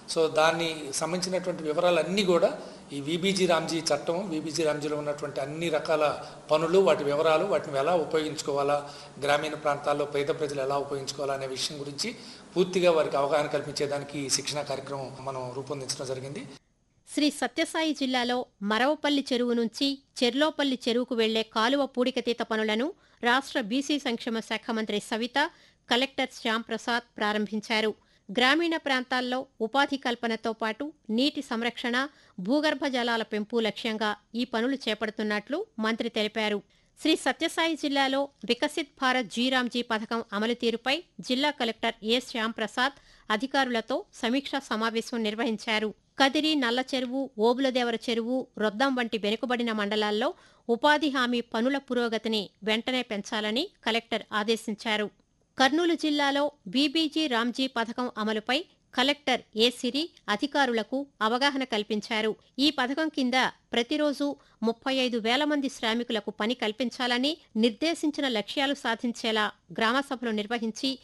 so దాన్ని సంబంధించినటువంటి వివరాలన్నీ కూడా ఈ విబీజీ రామ్జీ చట్టం విబీజీ రామ్జీలో ఉన్నటువంటి అన్ని రకాల పనులు వాటి వివరాలు వాటిని ఎలా ఉపయోగించుకోవాలా గ్రామీణ ప్రాంతాల్లో పేద ప్రజలు ఎలా ఉపయోగించుకోవాలా అనే విషయం గురించి పూర్తిగా వారికి అవగాహన కల్పించేదానికి ఈ శిక్షణా కార్యక్రమం మనం రూపొందించడం జరిగింది శ్రీ సత్యసాయి జిల్లాలో మరవపల్లి చెరువు నుంచి చెర్లోపల్లి చెరువుకు వెళ్లే కాలువ పూడికతీత పనులను రాష్ట్ర బీసీ సంక్షేమ శాఖ మంత్రి సవిత కలెక్టర్ శ్యాంప్రసాద్ ప్రారంభించారు గ్రామీణ ప్రాంతాల్లో ఉపాధి కల్పనతో పాటు నీటి సంరక్షణ భూగర్భ జలాల పెంపు లక్ష్యంగా ఈ పనులు చేపడుతున్నట్లు మంత్రి తెలిపారు శ్రీ సత్యసాయి జిల్లాలో వికసిత్ భారత్ జీరామ్జీ పథకం అమలు తీరుపై జిల్లా కలెక్టర్ ఏ శ్యాంప్రసాద్ అధికారులతో సమీక్షా సమావేశం నిర్వహించారు కదిరి నల్ల చెరువు ఓబులదేవర చెరువు రొద్దం వంటి వెనుకబడిన మండలాల్లో ఉపాధి హామీ పనుల పురోగతిని వెంటనే పెంచాలని కలెక్టర్ ఆదేశించారు కర్నూలు జిల్లాలో బీబీజీ రామ్జీ పథకం అమలుపై కలెక్టర్ ఏ సిరి అధికారులకు అవగాహన కల్పించారు ఈ పథకం కింద ప్రతిరోజు ముప్పై ఐదు వేల మంది శ్రామికులకు పని కల్పించాలని నిర్దేశించిన లక్ష్యాలు సాధించేలా గ్రామసభలు నిర్వహించి